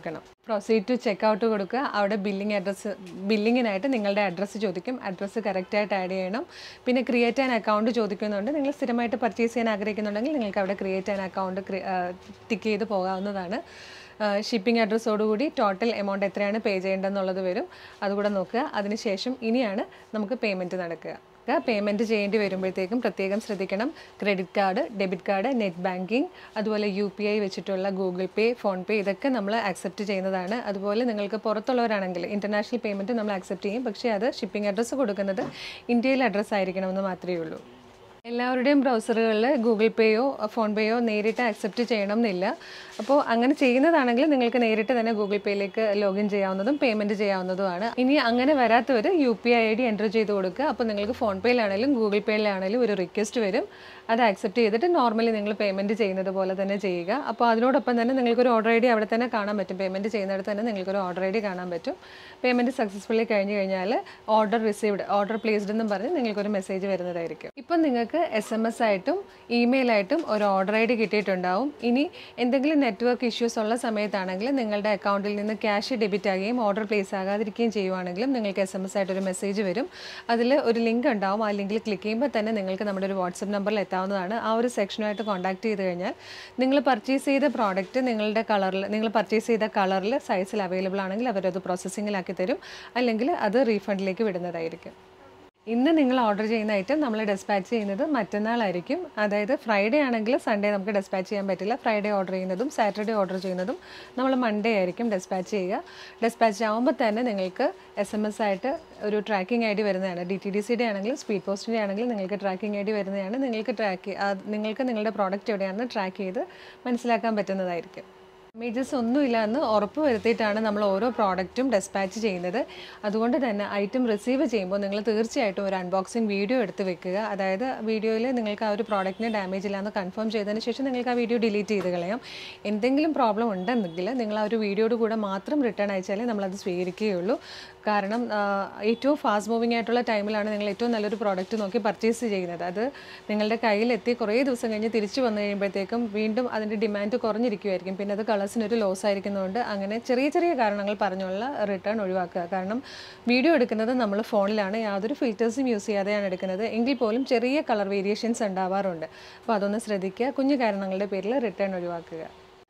പ്രൊസീഡ് ടു ചെക്ക് ഔട്ട് കൊടുക്കുക അവിടെ ബില്ലിംഗ് അഡ്രസ്സ് ബില്ലിങ്ങിനായിട്ട് നിങ്ങളുടെ അഡ്രസ്സ് ചോദിക്കും അഡ്രസ്സ് കറക്റ്റായിട്ട് ആഡ് ചെയ്യണം പിന്നെ ക്രിയേറ്റ് ആൻ അക്കൗണ്ട് ചോദിക്കുന്നുണ്ട് നിങ്ങൾ സ്ഥിരമായിട്ട് പർച്ചേസ് ചെയ്യാൻ ആഗ്രഹിക്കുന്നുണ്ടെങ്കിൽ നിങ്ങൾക്ക് അവിടെ ക്രിയേറ്റ് ആൻ അക്കൗണ്ട് ടിക്ക് ചെയ്ത് പോകാവുന്നതാണ് ഷിപ്പിംഗ് അഡ്രസ്സോടുകൂടി ടോട്ടൽ എമൗണ്ട് എത്രയാണ് പേ ചെയ്യേണ്ടതെന്നുള്ളത് വരും അതുകൂടെ നോക്കുക അതിനുശേഷം ഇനിയാണ് നമുക്ക് പേയ്മെൻറ്റ് നടക്കുക പേയ്മെൻറ്റ് ചെയ്യേണ്ടി വരുമ്പോഴത്തേക്കും പ്രത്യേകം ശ്രദ്ധിക്കണം credit card debit card net banking അതുപോലെ യു പി ഐ വെച്ചിട്ടുള്ള ഗൂഗിൾ പേ ഫോൺ പേ ഇതൊക്കെ നമ്മൾ ആക്സെപ്റ്റ് ചെയ്യുന്നതാണ് അതുപോലെ നിങ്ങൾക്ക് പുറത്തുള്ളവരാണെങ്കിൽ ഇൻ്റർനാഷണൽ പേയ്മെൻറ്റ് നമ്മൾ ആക്സെപ്റ്റ് ചെയ്യും പക്ഷേ അത് ഷിപ്പിംഗ് അഡ്രസ്സ് കൊടുക്കുന്നത് ഇന്ത്യയിൽ അഡ്രസ്സ് ആയിരിക്കണമെന്ന് മാത്രമേ ഉള്ളൂ എല്ലാവരുടെയും ബ്രൗസറുകളിൽ ഗൂഗിൾ പേയോ ഫോൺ പേയോ നേരിട്ട് ആക്സെപ്റ്റ് ചെയ്യണം എന്നില്ല അപ്പോൾ അങ്ങനെ ചെയ്യുന്നതാണെങ്കിൽ നിങ്ങൾക്ക് നേരിട്ട് തന്നെ ഗൂഗിൾ പേയിലേക്ക് ലോഗിൻ ചെയ്യാവുന്നതും പേയ്മെൻറ്റ് ചെയ്യാവുന്നതുമാണ് ഇനി അങ്ങനെ വരാത്തവർ U P I I D enter ചെയ്ത് കൊടുക്കുക അപ്പോൾ നിങ്ങൾക്ക് ഫോൺ പേയിലാണെങ്കിലും ഗൂഗിൾ പേയിലാണെങ്കിലും ഒരു റിക്വസ്റ്റ് വരും അത് ആക്സെപ്റ്റ് ചെയ്തിട്ട് നോർമലി നിങ്ങൾ പേയ്മെൻറ്റ് ചെയ്യുന്നത് പോലെ തന്നെ ചെയ്യുക അപ്പോൾ അതിനോടൊപ്പം തന്നെ നിങ്ങൾക്കൊരു ഓർഡർ ഐ ഡി അവിടെ തന്നെ കാണാൻ പറ്റും പേയ്മെൻറ്റ് ചെയ്യുന്നിടത്ത് തന്നെ നിങ്ങൾക്കൊരു ഓർഡർ ഐ ഡി കാണാൻ പറ്റും പേയ്മെൻറ്റ് സക്സസ്ഫുള്ളി കഴിഞ്ഞ് കഴിഞ്ഞാൽ ഓർഡർ റിസീവ്ഡ് ഓർഡർ പ്ലേസ്ഡ് എന്നും പറഞ്ഞ് നിങ്ങൾക്കൊരു മെസ്സേജ് വരുന്നതായിരിക്കും ഇപ്പം നിങ്ങൾക്ക് എസ് എം എസ് ആയിട്ടും ഇമെയിലായിട്ടും ഒരു ഓർഡർ ഐ ഡി കിട്ടിയിട്ടുണ്ടാവും ഇനി എന്തെങ്കിലും നെറ്റ്വർക്ക് ഇഷ്യൂസ് ഉള്ള സമയത്താണെങ്കിൽ നിങ്ങളുടെ അക്കൗണ്ടിൽ നിന്ന് ക്യാഷ് ഡെബിറ്റ് ആകുകയും ഓർഡർ പ്ലേസ് ആകാതിരിക്കുകയും ചെയ്യുവാണെങ്കിലും നിങ്ങൾക്ക് എസ് എം എസ് ആയിട്ട് ഒരു മെസ്സേജ് വരും അതിൽ ഒരു ലിങ്ക് ഉണ്ടാവും ആ ലിങ്കിൽ ക്ലിക്ക് ചെയ്യുമ്പോൾ തന്നെ നിങ്ങൾക്ക് നമ്മുടെ ഒരു വാട്സപ്പ് നമ്പറിൽ എത്താവുന്നതാണ് ആ ഒരു സെക്ഷനുമായിട്ട് കോൺടാക്ട് ചെയ്ത് കഴിഞ്ഞാൽ നിങ്ങൾ പർച്ചേസ് ചെയ്ത പ്രോഡക്റ്റ് നിങ്ങളുടെ കളറിൽ നിങ്ങൾ പർച്ചേസ് ചെയ്ത കളറിൽ സൈസിൽ അവൈലബിൾ ആണെങ്കിൽ അവരത് പ്രോസസ്സിങ്ങിലാക്കി തരും അല്ലെങ്കിൽ അത് റീഫണ്ടിലേക്ക് വിടുന്നതായിരിക്കും ഇന്ന് നിങ്ങൾ ഓർഡർ ചെയ്യുന്ന ഐറ്റം നമ്മൾ ഡെസ്പാച്ച് ചെയ്യുന്നത് മറ്റന്നാളായിരിക്കും അതായത് ഫ്രൈഡേ ആണെങ്കിൽ സൺഡേ നമുക്ക് ഡെസ്പാച്ച് ചെയ്യാൻ പറ്റില്ല ഫ്രൈഡേ ഓർഡർ ചെയ്യുന്നതും സാറ്റർഡേ ഓർഡർ ചെയ്യുന്നതും നമ്മൾ മൺഡേ ആയിരിക്കും ഡെസ്പാച്ച് ചെയ്യുക ഡെസ്പാച്ച് ആകുമ്പോൾ തന്നെ നിങ്ങൾക്ക് എസ് എം എസ് ആയിട്ട് ഒരു ട്രാക്കിംഗ് ഐ ഡി വരുന്നതാണ് ഡി ടി ഡി സിയുടെ ആണെങ്കിലും സ്പീഡ് പോസ്റ്റിൻ്റെ ആണെങ്കിലും നിങ്ങൾക്ക് ട്രാക്കിംഗ് ഐ ഡി വരുന്നതാണ് നിങ്ങൾക്ക് ട്രാക്ക് നിങ്ങൾക്ക് നിങ്ങളുടെ പ്രോഡക്റ്റ് എവിടെയാണെന്ന് ട്രാക്ക് ചെയ്ത് മനസ്സിലാക്കാൻ പറ്റുന്നതായിരിക്കും ഡാമേജസ് ഒന്നുമില്ല എന്ന് ഉറപ്പ് വരുത്തിയിട്ടാണ് നമ്മൾ ഓരോ പ്രോഡക്റ്റും ഡെസ്പാച്ച് ചെയ്യുന്നത് അതുകൊണ്ട് തന്നെ ഐറ്റം റിസീവ് ചെയ്യുമ്പോൾ നിങ്ങൾ തീർച്ചയായിട്ടും ഒരു അൺബോക്സിങ് വീഡിയോ എടുത്ത് വെക്കുക അതായത് വീഡിയോയിൽ നിങ്ങൾക്ക് ആ ഒരു പ്രോഡക്റ്റിന് ഡാമേജ് ഇല്ലാന്ന് കൺഫേം ചെയ്തതിന് ശേഷം നിങ്ങൾക്ക് ആ വീഡിയോ ഡിലീറ്റ് ചെയ്ത് കളയാം എന്തെങ്കിലും പ്രോബ്ലം ഉണ്ടെന്നെങ്കിൽ നിങ്ങൾ ആ ഒരു വീഡിയോയുടെ കൂടെ മാത്രം റിട്ടേൺ അയച്ചാലേ നമ്മളത് സ്വീകരിക്കുകയുള്ളൂ കാരണം ആ, ഏറ്റവും ഫാസ്റ്റ് മൂവിങ് ആയിട്ടുള്ള ടൈമിലാണ് നിങ്ങൾ ഏറ്റവും നല്ലൊരു പ്രോഡക്റ്റ് നോക്കി പർച്ചേസ് ചെയ്യുന്നത് അത് നിങ്ങളുടെ കയ്യിലെത്തി കുറേ ദിവസം കഴിഞ്ഞ് തിരിച്ചു വന്നു കഴിയുമ്പോഴത്തേക്കും വീണ്ടും അതിൻ്റെ ഡിമാൻഡ് കുറഞ്ഞിരിക്കുമായിരിക്കും പിന്നെ അത് കളേഴ്സിനൊരു ലോസ് ആയിരിക്കുന്നതുകൊണ്ട് അങ്ങനെ ചെറിയ ചെറിയ കാരണങ്ങൾ പറഞ്ഞുള്ള റിട്ടേൺ ഒഴിവാക്കുക കാരണം വീഡിയോ എടുക്കുന്നത് നമ്മൾ ഫോണിലാണ് യാതൊരു ഫിൽറ്റേഴ്സും യൂസ് ചെയ്യാതെയാണ് എടുക്കുന്നത് എങ്കിൽ പോലും ചെറിയ കളർ വേരിയേഷൻസ് ഉണ്ടാവാറുണ്ട് അപ്പോൾ അതൊന്ന് ശ്രദ്ധിക്കുക കുഞ്ഞു കാരണങ്ങളുടെ പേരിൽ റിട്ടേൺ ഒഴിവാക്കുക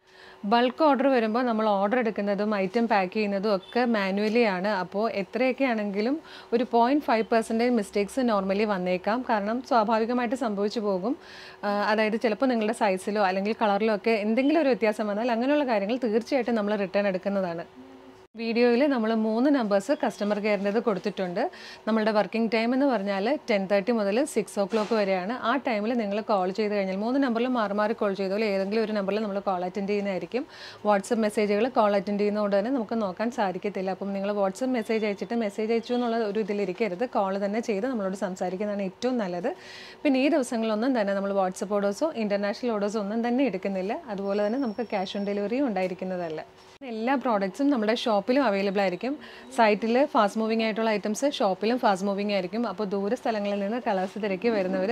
ബൾക്ക് ഓർഡർ വരുമ്പോൾ നമ്മൾ ഓർഡർ എടുക്കുന്നതും ഐറ്റം പാക്ക് ചെയ്യുന്നതും ഒക്കെ മാനുവലി ആണ് അപ്പോൾ എത്രയൊക്കെ ആണെങ്കിലും ഒരു point five percentage mistakes normally വന്നേക്കാം കാരണം സ്വാഭാവികമായിട്ട് സംഭവിച്ചു പോകും ആ, അതായത് ചിലപ്പോൾ നിങ്ങളുടെ സൈസിലോ അല്ലെങ്കിൽ കളറിലോ ഒക്കെ എന്തെങ്കിലും ഒരു വ്യത്യാസം വന്നാൽ അങ്ങനെയുള്ള കാര്യങ്ങൾ തീർച്ചയായിട്ടും നമ്മൾ റിട്ടേൺ എടുക്കുന്നതാണ് വീഡിയോയിൽ നമ്മൾ മൂന്ന് നമ്പേഴ്സ് കസ്റ്റമർ കെയറിൻ്റെത് കൊടുത്തിട്ടുണ്ട് നമ്മളുടെ വർക്കിംഗ് ടൈം എന്ന് പറഞ്ഞാൽ ടെൻ തേർട്ടി മുതൽ സിക്സ് ഓ ക്ലോക്ക് വരെയാണ് ആ ടൈമിൽ നിങ്ങൾ കോൾ ചെയ്ത് കഴിഞ്ഞാൽ മൂന്ന് നമ്പറിൽ മാറി മാറി കോൾ ചെയ്തോളൂ ഏതെങ്കിലും ഒരു നമ്പറിൽ നമ്മൾ കോൾ അറ്റൻഡ് ചെയ്യുന്നതായിരിക്കും വാട്സപ്പ് മെസ്സേജുകൾ കോൾ അറ്റൻഡ് ചെയ്യുന്നതുകൊണ്ട് തന്നെ നമുക്ക് നോക്കാൻ സാധിക്കത്തില്ല അപ്പം നിങ്ങൾ വാട്സപ്പ് മെസ്സേജ് അയച്ചിട്ട് മെസ്സേജ് അയച്ചു എന്നുള്ള ഒരു ഇതിലിരിക്കരുത് കോൾ തന്നെ ചെയ്ത് നമ്മളോട് സംസാരിക്കുന്നതാണ് ഏറ്റവും നല്ലത് പിന്നെ ഈ ദിവസങ്ങളിലൊന്നും തന്നെ നമ്മൾ വാട്സപ്പ് ഓർഡേഴ്സോ ഇൻ്റർനാഷണൽ ഓർഡേഴ്സോ ഒന്നും തന്നെ എടുക്കുന്നില്ല അതുപോലെ തന്നെ നമുക്ക് ക്യാഷ് ഓൺ ഡെലിവറിയും ഉണ്ടായിരിക്കുന്നതല്ല എല്ലാ പ്രോഡക്റ്റ്സും നമ്മുടെ ഷോപ്പിലും അവൈലബിൾ ആയിരിക്കും സൈറ്റിൽ ഫാസ്റ്റ് മൂവിങ് ആയിട്ടുള്ള ഐറ്റംസ് ഷോപ്പിലും ഫാസ്റ്റ് മൂവിങ് ആയിരിക്കും അപ്പോൾ ദൂര സ്ഥലങ്ങളിൽ നിന്ന് കളേഴ്സ് തിരക്കി വരുന്നവർ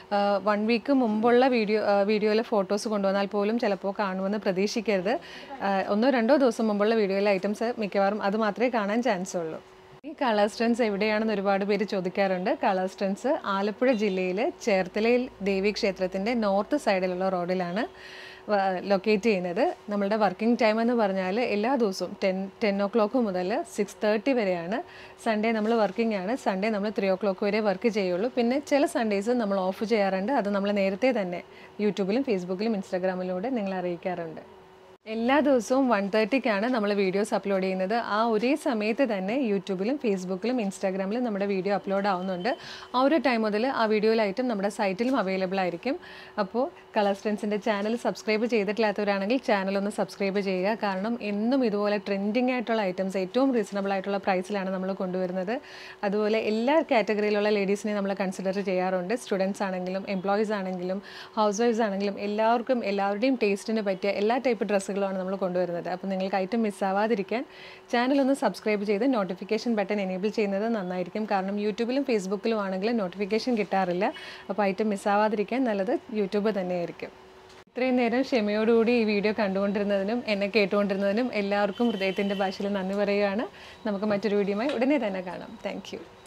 വൺ വീക്ക് മുമ്പുള്ള വീഡിയോ വീഡിയോയിലെ ഫോട്ടോസ് കൊണ്ടുവന്നാൽ പോലും ചിലപ്പോൾ കാണുമെന്ന് പ്രതീക്ഷിക്കരുത് ആ, ഒന്നോ രണ്ടോ ദിവസം മുമ്പുള്ള വീഡിയോയിലെ ഐറ്റംസ് മിക്കവാറും അത് മാത്രമേ കാണാൻ ചാൻസ് ഉള്ളൂ ഈ കളർ സ്റ്റൺസ് എവിടെയാണെന്ന് ഒരുപാട് പേര് ചോദിക്കാറുണ്ട് കളർ സ്റ്റൺസ് ആലപ്പുഴ ജില്ലയിൽ ചേർത്തലയിൽ ദേവി ക്ഷേത്രത്തിൻ്റെ നോർത്ത് സൈഡിലുള്ള റോഡിലാണ് ലൊക്കേറ്റ് ചെയ്യുന്നത് നമ്മളുടെ വർക്കിംഗ് ടൈം എന്ന് പറഞ്ഞാൽ എല്ലാ ദിവസവും ടെൻ ടെൻ ഒ ക്ലോക്ക് മുതൽ സിക്സ് തേർട്ടി വരെയാണ് സൺഡേ നമ്മൾ വർക്കിംഗ് ആണ് സൺഡേ നമ്മൾ ത്രീ ഒ ക്ലോക്ക് വരെ വർക്ക് ചെയ്യുള്ളൂ പിന്നെ ചില സൺഡേസ് നമ്മൾ ഓഫ് ചെയ്യാറുണ്ട് അത് നമ്മൾ നേരത്തെ തന്നെ യൂട്യൂബിലും ഫേസ്ബുക്കിലും ഇൻസ്റ്റാഗ്രാമിലൂടെ നിങ്ങളെ അറിയിക്കാറുണ്ട് എല്ലാ ദിവസവും വൺ തേർട്ടിക്കാണ് നമ്മൾ വീഡിയോസ് അപ്ലോഡ് ചെയ്യുന്നത് ആ ഒരേ സമയത്ത് തന്നെ യൂട്യൂബിലും ഫേസ്ബുക്കിലും ഇൻസ്റ്റാഗ്രാമിലും നമ്മുടെ വീഡിയോ അപ്ലോഡ് ആവുന്നുണ്ട് ആ ഒരു ടൈം മുതൽ ആ വീഡിയോയിലായിട്ടും നമ്മുടെ സൈറ്റിലും അവൈലബിൾ ആയിരിക്കും അപ്പോൾ കളർ സ്ട്രെൻസിൻ്റെ ചാനൽ സബ്സ്ക്രൈബ് ചെയ്തിട്ടില്ലാത്തവരാണെങ്കിൽ ചാനൽ ഒന്ന് സബ്സ്ക്രൈബ് ചെയ്യുക കാരണം എന്നും ഇതുപോലെ ട്രെൻഡിങ് ആയിട്ടുള്ള ഐറ്റംസ് ഏറ്റവും റീസണബിൾ ആയിട്ടുള്ള പ്രൈസിലാണ് നമ്മൾ കൊണ്ടുവരുന്നത് അതുപോലെ എല്ലാ കാറ്റഗറിയിലുള്ള ലേഡീസിനെ നമ്മൾ കൺസിഡർ ചെയ്യാറുണ്ട് സ്റ്റുഡൻസ് ആണെങ്കിലും എംപ്ലോയീസ് ആണെങ്കിലും ഹൗസ് വൈഫ്സ് ആണെങ്കിലും എല്ലാവർക്കും എല്ലാവരുടെയും ടേസ്റ്റിന് പറ്റിയ എല്ലാ ടൈപ്പ് ഡ്രസ്സുകളുമാണ് നമ്മൾ കൊണ്ടുവരുന്നത് അപ്പോൾ നിങ്ങൾക്ക് ഐറ്റം മിസ്സാവാതിരിക്കാൻ ചാനൽ ഒന്ന് സബ്സ്ക്രൈബ് ചെയ്ത് നോട്ടിഫിക്കേഷൻ ബട്ടൺ എനേബിൾ ചെയ്യുന്നത് നന്നായിരിക്കും കാരണം യൂട്യൂബിലും ഫേസ്ബുക്കിലും ആണെങ്കിലും നോട്ടിഫിക്കേഷൻ കിട്ടാറില്ല അപ്പോൾ ഐറ്റം മിസ്സാവാതിരിക്കാൻ നല്ലത് യൂട്യൂബ് തന്നെയായിരിക്കും ഇത്രയും നേരം ക്ഷമയോടുകൂടി ഈ വീഡിയോ കണ്ടുകൊണ്ടിരുന്നതിനും എന്നെ കേട്ടുകൊണ്ടിരുന്നതിനും എല്ലാവർക്കും ഹൃദയത്തിൻ്റെ ഭാഷയിൽ നന്ദി പറയുകയാണ് നമുക്ക് മറ്റൊരു വീഡിയോയുമായി ഉടനെ തന്നെ കാണാം താങ്ക്